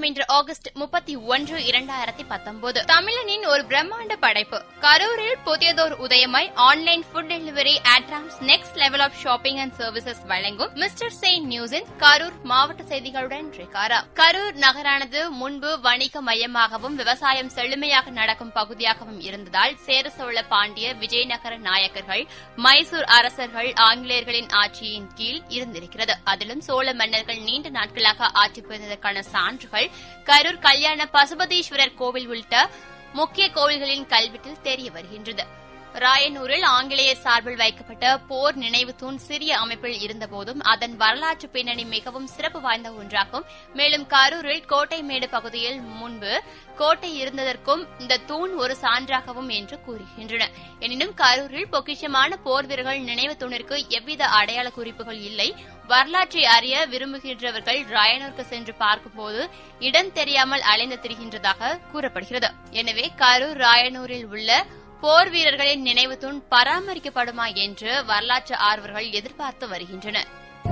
வணக்கம் இன்று ஆகஸ்ட் முப்பத்தி ஒன்று இரண்டாயிரத்தி பத்தொன்பது தமிழனின் ஒரு பிரம்மாண்ட படைப்பு கரூரில் புதியதோர் உதயமாய் ஆன்லைன் ஃபுட் டெலிவரி அட்ராம்ஸ் next level of shopping and services வழங்கும் மிஸ்டர் செயின் நியூஸின் கரூர் மாவட்ட செய்திகளுடன் ரிகாரா கரூர் நகரானது முன்பு வணிக மையமாகவும் விவசாயம் செழுமையாக நடக்கும் பகுதியாகவும் இருந்ததால் சேரசோழ பாண்டிய விஜயநகர நாயக்கர்கள் மைசூர் அரசர்கள் ஆங்கிலேயர்களின் ஆட்சியின் கீழ் இருந்திருக்கிறது அதிலும் சோழ மன்னர்கள் நீண்ட நாட்களாக ஆட்சி புரிந்ததற்கான சான்றுகள் கரூர் கல்யாண பசுபதீஸ்வரர் கோவில் உள்ளிட்ட முக்கிய கோவில்களின் கல்வெட்டில் தெரிய வருகின்றது ராயனூரில் ஆங்கிலேயர் சார்பில் வைக்கப்பட்ட போர் நினைவு தூண் சிறிய அமைப்பில் இருந்தபோதும் அதன் வரலாற்று பின்னணி மிகவும் சிறப்பு வாய்ந்த ஒன்றாகும் மேலும் கரூரில் கோட்டைமேடு பகுதியில் முன்பு கோட்டை இருந்ததற்கும் இந்த தூண் ஒரு சான்றாகவும் என்று கூறுகின்றன எனினும் கரூரில் பொக்கிஷமான போர் வீரர்கள் நினைவு தூணிற்கு எவ்வித அடையாள குறிப்புகள் இல்லை வரலாற்றை அறிய விரும்புகின்றவர்கள் ராயனூருக்கு சென்று பார்க்கும்போது இடம் தெரியாமல் அலைந்து திரிகின்றதாக கூறப்படுகிறது எனவே கரூர் ராயனூரில் உள்ள போர் வீரர்களின் நினைவு தூண் பராமரிக்கப்படுமா என்று வரலாற்று ஆர்வர்கள் எதிர்பார்த்து வருகின்றனர்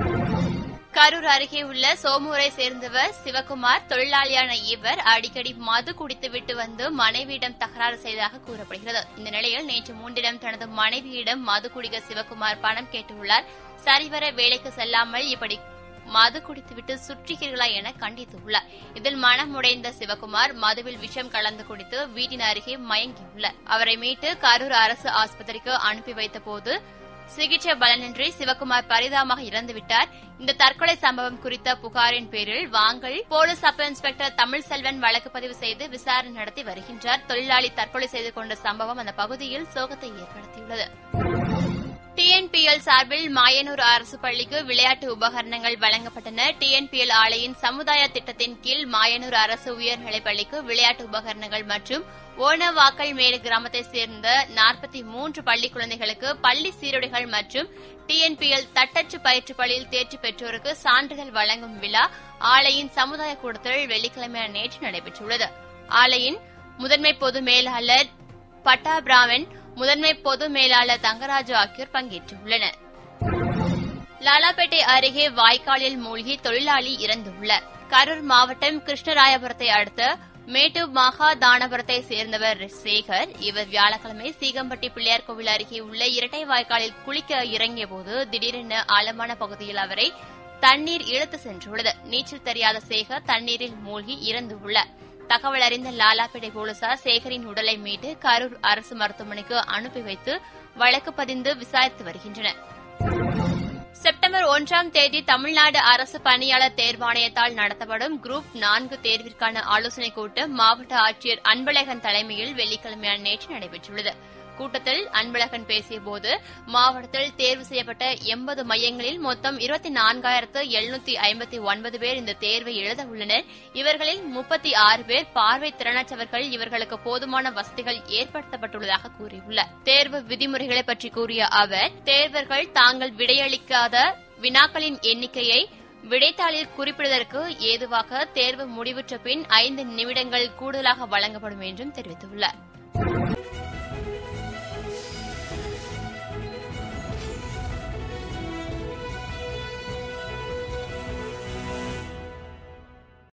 கரூர் அருகே உள்ள சோமூரை சேர்ந்தவர் சிவகுமார் தொழிலாளியான இவர் அடிக்கடி மது குடித்துவிட்டு வந்து மனைவியிடம் தகராறு செய்ததாக கூறப்படுகிறது இந்த நிலையில் நேற்று மூன்றிடம் தனது மனைவியிடம் மது குடிக்க சிவகுமார் பணம் கேட்டுள்ளார் சரிவர வேலைக்கு செல்லாமல் இப்படி மது குடித்துவிட்டு சுற்றுகிறீர்களா என கண்டித்துள்ளார் இதில் மனமுடைந்த சிவகுமார் மதுவில் விஷம் கலந்து குடித்து வீட்டின் அருகே மயங்கியுள்ளார் அவரை மீட்டு கரூர் அரசு ஆஸ்பத்திரிக்கு அனுப்பி வைத்தபோது சிகிச்சை பலனின்றி சிவகுமார் பரிதாபமாக இறந்துவிட்டார் இந்த தற்கொலை சம்பவம் குறித்த புகாரின் பேரில் வாங்கல் போலீஸ் சப் இன்ஸ்பெக்டர் தமிழ்செல்வன் வழக்கு பதிவு செய்து விசாரணை நடத்தி வருகின்றார் தொழிலாளி தற்கொலை செய்து கொண்ட சம்பவம் அந்த பகுதியில் சோகத்தை ஏற்படுத்தியுள்ளது டிஎன்பிஎல் சார்பில் மாயனூர் அரசு பள்ளிக்கு விளையாட்டு உபகரணங்கள் வழங்கப்பட்டன டிஎன்பிஎல் ஆலையின் சமுதாய திட்டத்தின் கீழ் மாயனூர் அரசு உயர்நிலைப் பள்ளிக்கு விளையாட்டு உபகரணங்கள் மற்றும் ஓனவாக்கல் மேடு கிராமத்தைச் சேர்ந்த நாற்பத்தி மூன்று பள்ளி குழந்தைகளுக்கு பள்ளி சீருடைகள் மற்றும் டிஎன்பிஎல் தட்டச்சு பயிற்சி பள்ளியில் தேர்ச்சி பெற்றோருக்கு சான்றிதழ் வழங்கும் விழா ஆலையின் சமுதாய கூடத்தில் வெள்ளிக்கிழமை நேற்று நடைபெற்றுள்ளது ஆலையின் முதன்மை பொது மேலாளர் பட்டா பிராமன் முதன்மை பொது மேலாளர் தங்கராஜு ஆகியோர் பங்கேற்றுள்ளனர் லாலாப்பேட்டை அருகே வாய்க்காலில் மூழ்கி தொழிலாளி இறந்துள்ளார் கரூர் மாவட்டம் கிருஷ்ணராயபுரத்தை அடுத்த மேட்டூர் மகா தானபுரத்தை சேர்ந்தவர் சேகர் இவர் வியாழக்கிழமை சீகம்பட்டி பிள்ளையார் கோவில் அருகே உள்ள இரட்டை வாய்க்காலில் குளிக்க இறங்கியபோது திடீரென ஆழமான பகுதியில் அவரை தண்ணீர் இழுத்து சென்றுள்ளது நீச்சல் தெரியாத சேகர் தண்ணீரில் மூழ்கி இறந்துள்ளார் தகவல் அறிந்த லாலாப்பேட்டை போலீசார் சேகரின் உடலை மீட்டு கரூர் அரசு மருத்துவமனைக்கு அனுப்பி வைத்து வழக்கு பதிந்து விசாரித்து வருகின்றனர் செப்டம்பர் ஒன்றாம் தேதி தமிழ்நாடு அரசு பணியாளர் தேர்வாணையத்தால் நடத்தப்படும் குரூப் நான்கு தேர்விற்கான ஆலோசனைக் கூட்டம் மாவட்ட ஆட்சியர் அன்பழகன் தலைமையில் வெள்ளிக்கிழமை நேற்று நடைபெற்றுள்ளது கூட்டத்தில் அன்பழகன் பேசியபோது மாவட்டத்தில் தேர்வு செய்யப்பட்ட எண்பது மையங்களில் மொத்தம் இருபத்தி நான்காயிரத்து எழுநூத்தி ஐம்பத்தி ஒன்பது பேர் இந்த தேர்வை எழுத உள்ளனர் இவர்களில் முப்பத்தி ஆறு பேர் பார்வை திறனற்றவர்கள் இவர்களுக்கு போதுமான வசதிகள் ஏற்படுத்தப்பட்டுள்ளதாக கூறியுள்ளார் தேர்வு விதிமுறைகளை பற்றி கூறிய அவர் தேர்வர்கள் தாங்கள் விடையளிக்காத வினாக்களின் எண்ணிக்கையை விடைத்தாளில் குறிப்பிடுவதற்கு ஏதுவாக தேர்வு முடிவுற்ற பின் ஐந்து நிமிடங்கள் கூடுதலாக வழங்கப்படும் என்றும் தெரிவித்துள்ளார்